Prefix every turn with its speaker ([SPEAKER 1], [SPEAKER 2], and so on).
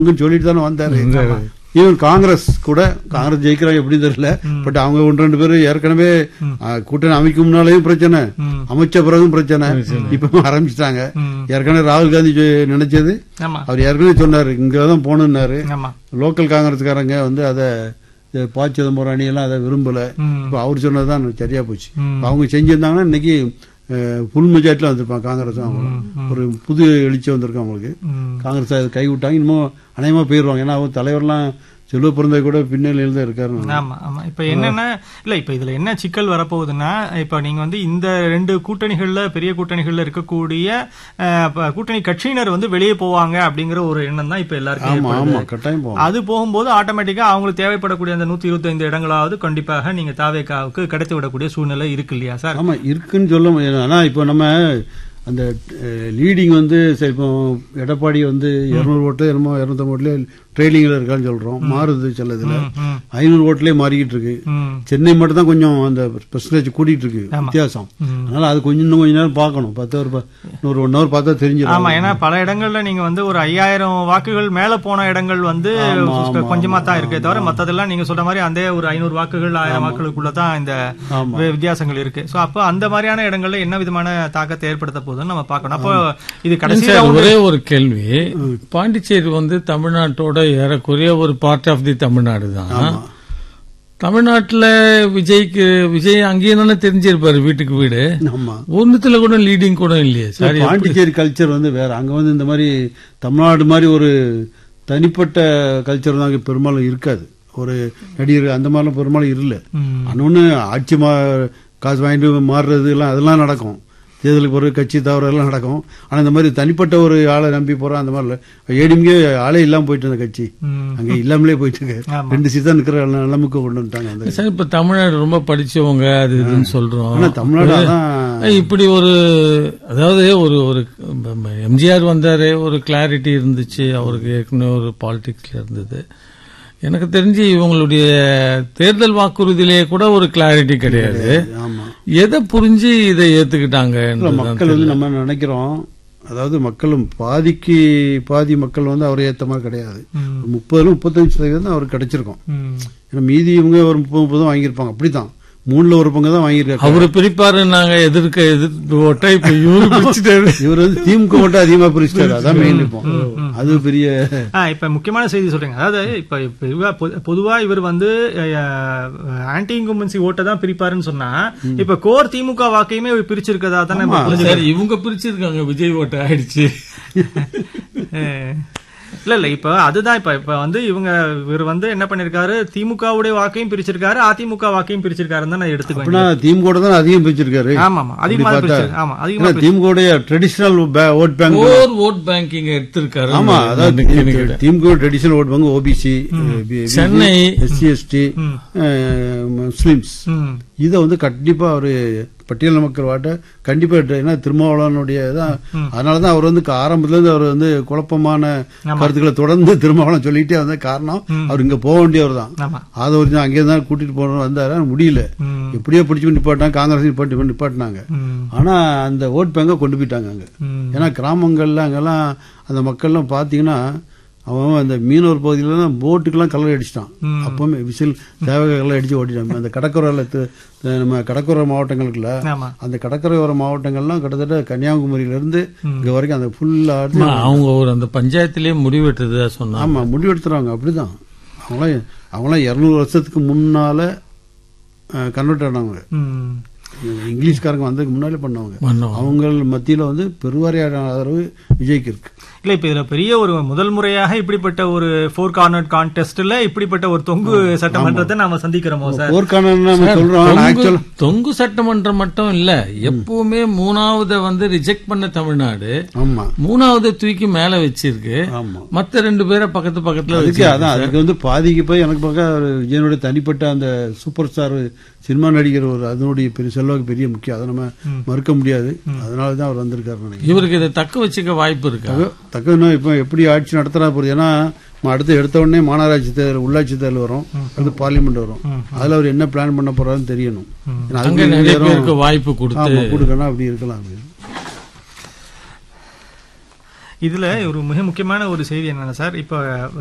[SPEAKER 1] இங்கன்னு சொல்லிட்டு தானே வந்தாரு ஈவன் காங்கிரஸ் கூட காங்கிரஸ் ஜெயிக்கிறாங்க எப்படி தெரியல பட் அவங்க ஒன்று ரெண்டு பேரும் ஏற்கனவே ஆ, கூட்டணி அமைக்கும் முன்னாலேயும் பிரச்சனை
[SPEAKER 2] ம்.
[SPEAKER 1] அமைச்ச பிறகும் பிரச்சனை இப்ப ஆரம்பிச்சிட்டாங்க
[SPEAKER 2] ம்.
[SPEAKER 1] ஏற்கனவே ராகுல் காந்தி சொ- நினைச்சது
[SPEAKER 2] ஆமா
[SPEAKER 1] அவர் ஏற்கனவே சொன்னாரு இங்கதான் போகணும்னாரு
[SPEAKER 2] ஆமா
[SPEAKER 1] லோக்கல் காங்கிரஸ்காரங்க வந்து அதை இந்த ப சிதம்பரம் அணியெல்லாம் அதை விரும்பல
[SPEAKER 2] ம்.
[SPEAKER 1] இப்ப அவர் சொன்னதுதான் சரியா போச்சு
[SPEAKER 2] ம்.
[SPEAKER 1] இப்ப அவங்க செஞ்சிருந்தாங்கன்னா இன்னைக்கு புல் மெஜாரிட்டில வந்திருப்பாங்க காங்கிரஸ் அவங்க ஒரு புது எழுச்சி வந்திருக்கு அவங்களுக்கு
[SPEAKER 2] ம்.
[SPEAKER 1] காங்கிரஸ் அதை கை விட்டாங்க இன்னமும் அநேகமா போயிடுவாங்க ஏன்னா அவர் தலைவர்லாம் செல்வ பிறந்த கூட பின்னணியில் தான் இருக்காரு
[SPEAKER 2] ஆமா ஆமா இப்ப என்னன்னா இல்ல இப்ப இதுல என்ன சிக்கல் வரப்போகுதுன்னா இப்ப நீங்க வந்து இந்த ரெண்டு கூட்டணிகள்ல பெரிய கூட்டணிகள்ல இருக்கக்கூடிய அஹ், ப- கூட்டணி கட்சியினர் வந்து வெளியே போவாங்க அப்படிங்கிற ஒரு எண்ணம் தான் இப்ப எல்லாருக்கும்
[SPEAKER 1] ஆமா
[SPEAKER 2] ஏற்படுது.
[SPEAKER 1] ஆமா கட்டாயம் போவாங்க
[SPEAKER 2] அது போகும்போது ஆட்டோமேட்டிக்கா அவங்களுக்கு தேவைப்படக்கூடிய அந்த நூத்தி இருபத்தைந்து இடங்களாவது கண்டிப்பாக நீங்க தாவேக்காவுக்கு கிடைத்து விடக்கூடிய சூழ்நிலை இருக்கு இல்லையா சார்
[SPEAKER 1] ஆமா இருக்குன்னு சொல்ல முடியாது ஆனா இப்போ நம்ம அந்த லீடிங் வந்து சரி இப்போ எடப்பாடி வந்து இருநூறு ஓட்டு என்னமோ இருநூத்தம்பது ஓட்டுல ட்ரெயிலிங்ல இருக்கான்னு சொல்றோம் மாறுது சில இதுல
[SPEAKER 2] ம்,
[SPEAKER 1] ஐநூறு ஓட்டுலயே மாறிக்கிட்டு இருக்கு
[SPEAKER 2] ம்,
[SPEAKER 1] சென்னை மட்டும் தான் கொஞ்சம் அந்த பெர்சன்டேஜ் கூட்டிட்டு இருக்கு வித்தியாசம்
[SPEAKER 2] ம்.
[SPEAKER 1] அதனால அது கொஞ்சம் இன்னும் கொஞ்ச நேரம் பார்க்கணும் பத்து ஒரு ப- இன்னொரு ஒன் ஹவர் பார்த்தா தெரிஞ்சிடும்
[SPEAKER 2] ஆமா ஏன்னா பல இடங்கள்ல நீங்க வந்து ஒரு ஐயாயிரம் வாக்குகள் மேல போன இடங்கள் வந்து கொஞ்சமா தான் இருக்கே தவிர மத்ததெல்லாம் நீங்க சொல்ற மாதிரி அந்த ஒரு ஐநூறு வாக்குகள் ஆயிரம் வாக்குகளுக்குள்ள தான் இந்த
[SPEAKER 1] ஆமா.
[SPEAKER 2] வி- வித்தியாசங்கள் இருக்கு சோ அப்போ அந்த மாதிரியான இடங்கள்ல என்ன விதமான தாக்கத்தை ஏற்படுத்த போகுதுன்னு நம்ம பார்க்கணும் அப்போ இது கடைசி
[SPEAKER 3] சார் ஒரே ஒரு கேள்வி பாண்டிச்சேரி வந்து தமிழ்நாட்டோட ஏறக்குறைய ஒரு பார்ட் ஆஃப் தி தமிழ்நாடு தான் தமிழ்நாட்டுல விஜய்க்கு விஜய் அங்கேயே தானே தெரிஞ்சிருப்பாரு வீட்டுக்கு வீடு
[SPEAKER 1] ஆமா
[SPEAKER 3] ஒண்ணுத்துல கூட லீடிங் கூட இல்லையே சார்
[SPEAKER 1] பாண்டிச்சேரி கல்ச்சர் வந்து வேற அங்க வந்து இந்த மாதிரி தமிழ்நாடு மாதிரி ஒரு தனிப்பட்ட கல்ச்சர் தான் அங்க பெரும்பாலும் இருக்காது ஒரு நடிகர் அந்த மாதிரிலாம் பெரும்பாலும் இல்லை
[SPEAKER 2] ம்,
[SPEAKER 1] இன்னொன்னு ஆட்சி மா காசு வாங்கிட்டு மாறுறது எல்லாம் அதெல்லாம் நடக்கும் தேர்தலுக்கு பிறகு கட்சி தவறு எல்லாம் நடக்கும் ஆனா இந்த மாதிரி தனிப்பட்ட ஒரு ஆளை நம்பி போறோம் அந்த மாதிரி இல்ல ஏடிஎம்கே ஆளே இல்லாம போயிட்டு இருந்த கட்சி
[SPEAKER 2] ம்,
[SPEAKER 1] அங்க இல்லாமலே போயிட்டு இருக்கு
[SPEAKER 2] ஆமா.
[SPEAKER 1] ரெண்டு சீட் தான் நிக்கிற நிலைமைக்கு கொண்டு வந்துட்டாங்க அந்த
[SPEAKER 3] சார் இப்ப தமிழ்நாடு ரொம்ப படிச்சவங்க அது இதுன்னு சொல்றோம்
[SPEAKER 1] ஆனா தமிழ்நாடு அதான்
[SPEAKER 3] இப்படி ஒரு அதாவது ஒரு ஒரு எம்ஜிஆர் வந்தாரு ஒரு கிளாரிட்டி இருந்துச்சு அவருக்கு ஏற்கனவே ஒரு பாலிடிக்ஸ்ல இருந்தது எனக்கு தெரிஞ்சு இவங்களுடைய தேர்தல் வாக்குறுதியிலேயே கூட ஒரு கிளாரிட்டி கிடையாது
[SPEAKER 1] ஆமா
[SPEAKER 3] எதை புரிஞ்சு இதை
[SPEAKER 1] இல்ல,
[SPEAKER 3] ஏத்துக்கிட்டாங்க
[SPEAKER 1] மக்கள் வந்து நம்ம நினைக்கிறோம் அதாவது மக்களும் பாதிக்கு பாதி மக்கள் வந்து அவரை ஏத்த மாதிரி கிடையாது
[SPEAKER 2] ம்,
[SPEAKER 1] முப்பதுல முப்பத்தஞ்சு சதவீதம் தான் அவருக்கு கிடைச்சிருக்கும்
[SPEAKER 2] ம்.
[SPEAKER 1] ஏன்னா மீதி இவங்க ஒரு முப்பது முப்பது தான் வாங்கியிருப்பாங்க அப்படிதான் மூணுல ஒரு பங்கு தான் வாங்கியிருக்காங்க
[SPEAKER 3] அவரு பிரிப்பாரு நாங்க எதிர்க்க எதிர்த்து ஓட்டா இப்ப இவரு பிரிச்சுட்டாரு
[SPEAKER 1] இவர் வந்து திமுக மட்டும் அதிகமா பிரிச்சிட்டாரு அதான் மெயின் இப்போ அது பெரிய
[SPEAKER 2] ஆ, இப்ப முக்கியமான செய்தி சொல்றீங்க அதாவது இப்ப இப்ப இவ- பொ- பொதுவா இவர் வந்து ஆன்டி இன்கும்பன்சி ஓட்டை தான் பிரிப்பாருன்னு சொன்னா இப்ப கோர் திமுக வாக்கையுமே இவர் பிரிச்சிருக்கதா தானே நம்ம புரிஞ்சுக்கணும்.
[SPEAKER 3] சார் இவங்க பிரிச்சிருக்காங்க விஜய் ஓட்ட ஆயிடுச்சு
[SPEAKER 2] அஹ், இல்ல இல்ல இப்ப அதுதான் இப்ப இப்ப வந்து இவங்க இவர் வந்து என்ன பண்ணிருக்காரு திமுகவுடைய வாக்கையும் பிரிச்சிருக்காரு அதிமுக வாக்கையும் பிரிச்சிருக்காருன்னு தான் நான் எடுத்துக்குவேன்
[SPEAKER 1] அப்படின்னா திமுக தான் அதிகம் பிரிச்சிருக்காரு
[SPEAKER 2] ஆமா ஆமா அதிகமா
[SPEAKER 1] அப்படி பார்த்தா-
[SPEAKER 2] பிரிச்சிரு- ஆமா அதிகமா
[SPEAKER 1] ஏன்னா DMK traditional vote bank
[SPEAKER 3] or vote banking எடுத்திருக்காரு
[SPEAKER 1] ஆமா அதாவது DMK traditional vote bank OBC
[SPEAKER 3] Chennai.
[SPEAKER 1] SC ST Muslims
[SPEAKER 2] ம்,
[SPEAKER 1] இதை வந்து கண்டிப்பா அவரு பட்டியல் மக்கள் வாட்ட கண்டிப்பா எடுத்து- ஏன்னா திருமாவளவனுடைய தான் அதனாலதான் அவர் வந்து ஆரம்பத்துல இருந்து அவர் வந்து குழப்பமான கருத்துக்களை தொடர்ந்து திருமாவளவன் சொல்லிட்டே வந்த காரணம் அவர் இங்க போக வேண்டியவர் தான்
[SPEAKER 2] ஆமா
[SPEAKER 1] அதை ஒரு அங்கே தான் கூட்டிட்டு போகணும் வந்தாரு ஆனா முடியல
[SPEAKER 2] ம்,
[SPEAKER 1] எப்படியோ பிடிச்சு நிப்பாட்டாங்க காங்கிரஸ் நிப்பாட்டி நிப்பாட்டினாங்க
[SPEAKER 2] ம்,
[SPEAKER 1] ஆனா அந்த ஓட் பேங்க கொண்டு போயிட்டாங்க அங்க
[SPEAKER 2] ம்.
[SPEAKER 1] ஏன்னா கிராமங்கள்ல அங்கெல்லாம் அந்த மக்கள்லாம் பாத்தீங்கன்னா அவன் அந்த மீனவர் பகுதியில தான் போட்டுக்கெல்லாம் கலர் அடிச்சிட்டான்
[SPEAKER 2] ம்.
[SPEAKER 1] அப்பவுமே விசில் தேவகை கலர் அடிச்சு ஓட்டிட்டான் அந்த கடற்கரையில து- நம்ம கடற்கரை மாவட்டங்களுக்குள்ள
[SPEAKER 2] ஆமா
[SPEAKER 1] அந்த கடற்கரையோர மாவட்டங்கள்லாம் கிட்டத்தட்ட கன்னியாகுமரியில இருந்து இங்க வரைக்கும் அந்த ஃபுல்லா
[SPEAKER 3] அவங்க ஒரு அந்த பஞ்சாயத்திலேயே முடிவெட்டுறதா சொன்னாங்க
[SPEAKER 1] ஆமா முடிவெடுத்துறாங்க அப்படிதான் அவங்களாம் அவங்களாம் இருநூறு வருஷத்துக்கு முன்னால கன்வெர்ட் ஆனவங்க
[SPEAKER 2] ம்,
[SPEAKER 1] இங்கிலீஷ்காரங்க வந்ததுக்கு முன்னாலே பண்ணவங்க
[SPEAKER 3] பண்ணோம்.
[SPEAKER 1] அவங்க மத்தியில வந்து பெருவாரியான ஆதரவு விஜய்க்கு இருக்கு
[SPEAKER 2] இல்ல இப்ப இதுல பெரிய ஒரு முதல் முறையாக இப்படிப்பட்ட ஒரு ஃபோர் கார்னர் கான்டெஸ்ட்ல இப்படிப்பட்ட ஒரு தொங்கு சட்டமன்றத்தை நாம சந்திக்கிறோமோ சார்
[SPEAKER 1] போர்க்கான நம்ம சொல்றோம்
[SPEAKER 3] தொங்கு-
[SPEAKER 1] ஆக்சுவல்
[SPEAKER 3] தொங்கு சட்டமன்றம் மட்டும் இல்ல எப்பவுமே மூணாவத வந்து ரிஜெக்ட் பண்ண தமிழ்நாடு
[SPEAKER 1] ஆமா
[SPEAKER 3] மூணாவது தூக்கி மேல வச்சிருக்கு
[SPEAKER 1] ஆமா
[SPEAKER 3] மத்த ரெண்டு பேரை பக்கத்து பக்கத்துல
[SPEAKER 1] அதுக்கு
[SPEAKER 3] வச்சிருக்கு.
[SPEAKER 1] அதான் அதுக்கு வந்து பாதிக்கு போய் எனக்கு பார்க்க ஒரு விஜயனுடைய தனிப்பட்ட அந்த சூப்பர் ஸ்டார் சினிமா நடிகர் ஒரு அதனுடைய பெரிய செல்வாக்கு பெரிய முக்கியம் அதை நம்ம மறுக்க முடியாது அதனால தான் அவர் வந்திருக்காரு நினைக்கிறேன்
[SPEAKER 3] இவருக்கு இதை தக்க வச்சுக்க வாய்ப்பு இருக்கா
[SPEAKER 1] தக்கன்னா இப்ப எப்படி ஆட்சி நடத்துறா போகுது ஏன்னா நம்ம அடுத்து எடுத்த உடனே மாநகராட்சி தேர்தல் உள்ளாட்சி தேர்தல் வரும் அடுத்து பார்லிமெண்ட் வரும் அதுல அவர் என்ன பிளான் பண்ண போறாருன்னு தெரியணும் ஏன்னா
[SPEAKER 3] அங்க
[SPEAKER 1] அதுக்கு
[SPEAKER 3] நிறைய
[SPEAKER 1] நேரம்
[SPEAKER 3] பேருக்கு வாய்ப்பு கொடுத்து
[SPEAKER 1] ஆமா கொடுக்கணும் அப்படி இருக்கலாம் அப்படி
[SPEAKER 2] இதுல ஒரு மிக முக்கியமான ஒரு செய்தி என்னன்னா சார் இப்ப